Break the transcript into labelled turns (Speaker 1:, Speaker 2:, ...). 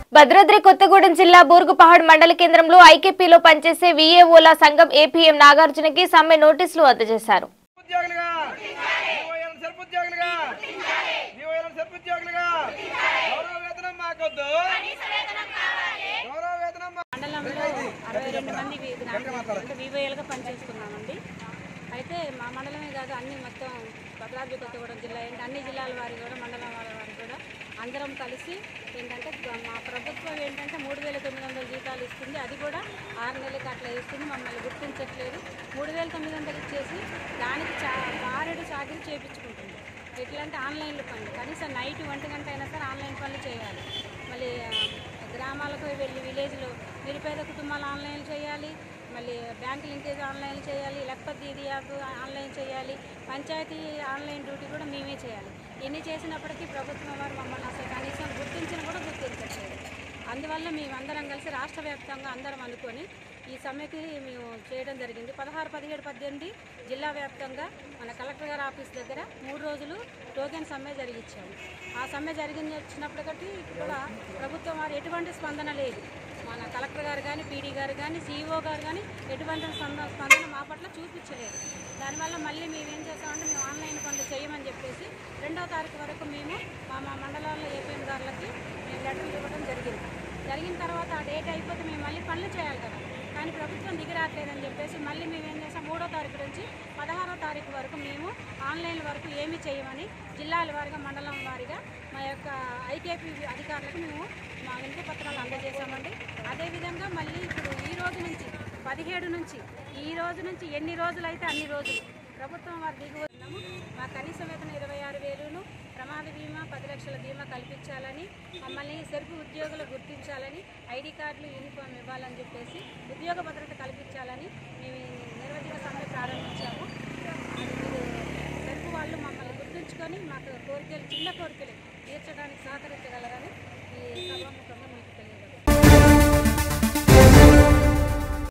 Speaker 1: భద్రాద్రి కొత్తగూడెం జిల్లా బూరుగుపహాడ్ మండల కేంద్రంలో ఐకేపీలో పనిచేసే వీఏఓల సంఘం ఏపీఎం నాగార్జునకి సమ్మె నోటీసులు అందజేశారు
Speaker 2: ఉద్యోగులుగా డిఓఎల్ సెల్ఫ్ ఉద్యోగులుగా డిఓఎల్ సెల్ఫ్ ఉద్యోగులుగా గౌరవ వేతనం మాకొద్దు గౌరవ వేతనం మా-
Speaker 3: మండలంలో అరవై రెండు మంది వి- అంటే వివోఏలుగా పనిచేస్తున్నామండి అయితే మా మండలమే కాదు అన్ని మొత్తం భద్రాద్రి కొత్తగూడెం జిల్లా ఏంటి అన్ని జిల్లాల వారి కూడా మండలం వారి వారి కూడా అందరం కలిసి ఏంటంటే గ- మా ప్రభుత్వం ఏంటంటే మూడు వేల తొమ్మిది వందల జీతాలు ఇస్తుంది అది కూడా ఆరు నెలలకు అట్లా ఇస్తుంది మమ్మల్ని గుర్తించట్లేదు మూడు వేల తొమ్మిది వందలు ఇచ్చేసి దానికి చా బారెడు చాకరీ చేయించుకుంటుంది ఎట్లా అంటే ఆన్లైన్లో పనులు కనీసం నైట్ ఒంటి గంట అయినా సరే ఆన్లైన్ పనులు చేయాలి మళ్ళీ ఆ, గ్రామాలకు వెళ్ళి విలేజ్లో నిరుపేద కుటుంబాలు ఆన్లైన్ చేయాలి మళ్ళీ బ్యాంక్ లింకేజ్ ఆన్లైన్ చేయాలి లేకపోతే ఇది యాప్ ఆన్లైన్ చేయాలి పంచాయతీ ఆన్లైన్ డ్యూటీ కూడా మేమే చేయాలి ఎన్ని చేసినప్పటికీ ప్రభుత్వం వారు మమ్మల్ని అసలు కనీసం గుర్తించిన కూడా గుర్తించట్లేదు అందువల్ల మేమందరం కలిసి రాష్ట్ర వ్యాప్తంగా అందరం అనుకొని ఈ సమ్మెకి మేము చేయడం జరిగింది పదహారు పదిహేడు పద్దెనిమిది జిల్లా వ్యాప్తంగా మన కలెక్టర్ గారి ఆఫీస్ దగ్గర మూడు రోజులు టోకెన్ సమ్మె జరిగించాము ఆ సమ్మె జరిగింది వచ్చినప్పటికీ కూడా ప్రభుత్వం వారు ఎటువంటి స్పందన లేదు మన కలెక్టర్ గారు కానీ పీడీ గారు కానీ సీఈఓ గారు కానీ ఎటువంటి స్పందన స్పందన మా పట్ల చూపించలేదు దానివల్ల మళ్ళీ మేము ఏం చేస్తామంటే మేము ఆన్లైన్ పనులు చేయమని చెప్పేసి రెండవ తారీఖు వరకు మేము మా మా మండలాల్లో ఏపీఎం గారులకి మేము లెటర్లు ఇవ్వడం జరిగింది జరిగిన తర్వాత ఆ డేట్ అయిపోతే మేము మళ్ళీ పనులు చేయాలి కదా కానీ ప్రభుత్వం దిగి రావట్లేదని చెప్పేసి మళ్ళీ మేము ఏం చేసాం మూడో తారీఖు నుంచి పదహారో తారీఖు వరకు మేము ఆన్లైన్ వరకు ఏమీ చేయమని జిల్లాల వారిగా మండలం వారిగా మా యొక్క ఐకేపీ అధికారులకు మేము మా వినతి పత్రాలు అందజేశామండి అదేవిధంగా మళ్ళీ ఇప్పుడు ఈ రోజు నుంచి పదిహేడు నుంచి ఈ రోజు నుంచి ఎన్ని రోజులైతే అన్ని రోజులు ప్రభుత్వం వారు దిగి ఉన్నాము మా కనీస వేతనం ఇరవై ఆరు వేలును ప్రమాద బీమా పది లక్షల బీమా కల్పించాలని మమ్మల్ని సెరుపు ఉద్యోగులు గుర్తించాలని ఐడి కార్డులు యూనిఫామ్ ఇవ్వాలని చెప్పేసి ఉద్యోగ భద్రత కల్పించాలని మేము ఈ నిర్వధిక సమ్మె ప్రారంభించాము మీరు సెరుపు వాళ్ళు మమ్మల్ని గుర్తుంచుకొని మాకు కోరికలు చిన్న కోరికలు తీర్చడానికి సహకరించాలి